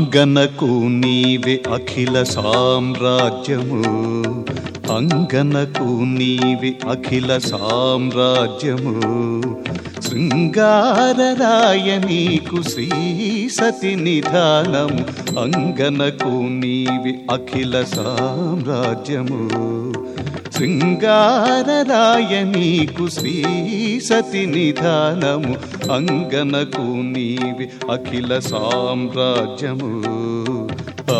అంగనకు నీవే అఖిల సామ్రాజ్యము అంగనకు నీవే అఖిల సామ్రాజ్యము శృంగారరాయ నీకు శ్రీ సతి నిధానము అంగనకు నీవే అఖిల సామ్రాజ్యము శృంగారరాయ నీకు శ్రీ సతి నిధానము అంగనకు నీవి అఖిల సామ్రాజ్యము ఆ,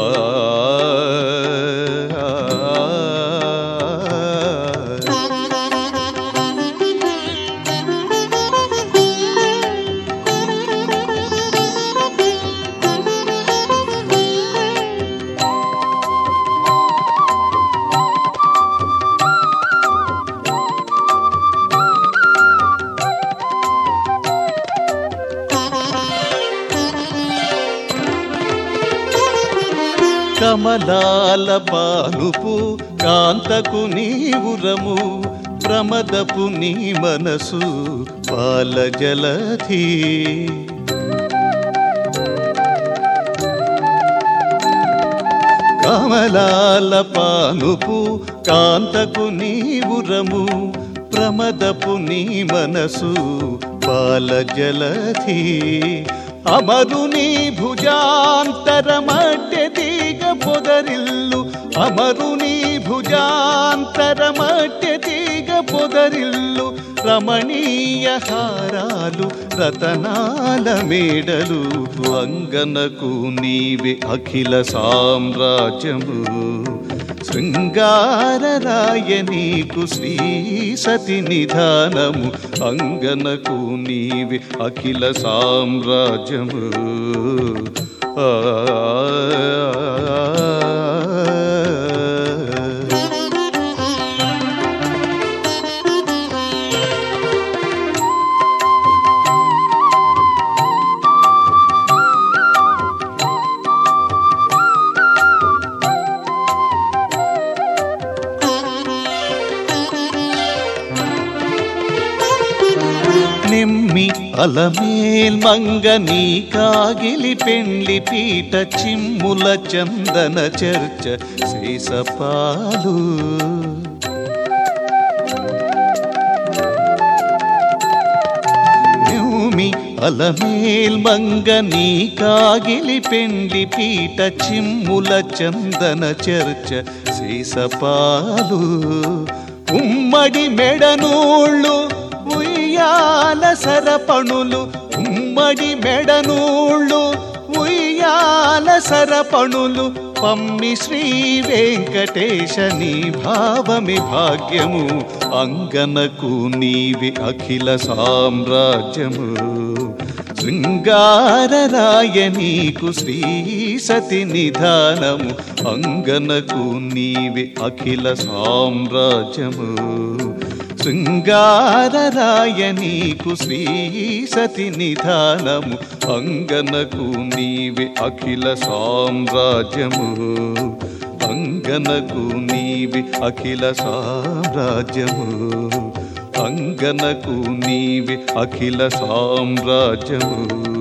ఆ, ఆ. కమలాల పానుపు కాంతకు నీవురము ప్రమదపు నీ మనసు పాల జలధి కమలాల పానుపు కాంతకు నీవురము ప్రమదపు నీ మనసు పాల జలధి అమరుని భుజాంతర మధ్య తీగ పొదరిల్లు అమరుని భుజాంతర మధ్య తీగ పొదరిల్లు రమణీయ హారాలు రతనాల మేడలు అంగనకు నీవే అఖిల సామ్రాజ్యము శృంగారరాయ నీకు శ్రీ సతి నిధానము అంగనకు నీవి అఖిల సామ్రాజ్యము ఆ, నిమ్మి అలమేల్ మంగ నీ కాగిలి పెండ్లి పీట చిమ్ముల చందన చర్చ శేషపాలు నిమ్మి అలమేల్ మంగ నీ కాగిలి పెండ్లి పీట చిమ్ముల చందన చర్చ శేషపాలు ఉమ్మడి మెడనూళ్ళు ఉయ్యాల సరపణులు ఉమ్మడి మెడనూళ్ళు ఉయ్యాల సరపణులు పమ్మి శ్రీ వెంకటేశ నీ భావమి భాగ్యము అంగనకు నీవి అఖిల సామ్రాజ్యము శృంగారరాయ నీకు శ్రీ సతి నిధానము అంగనకు నీవి అఖిల సామ్రాజ్యము శృంగారరాయ నీకు శ్రీ సతి నిధానము అంగనకు నీవి అఖిల సామ్రాజ్యము అంగనకు నీవి అఖిల సామ్రాజ్యము అంగనకు నీవి అఖిల సామ్రాజ్యము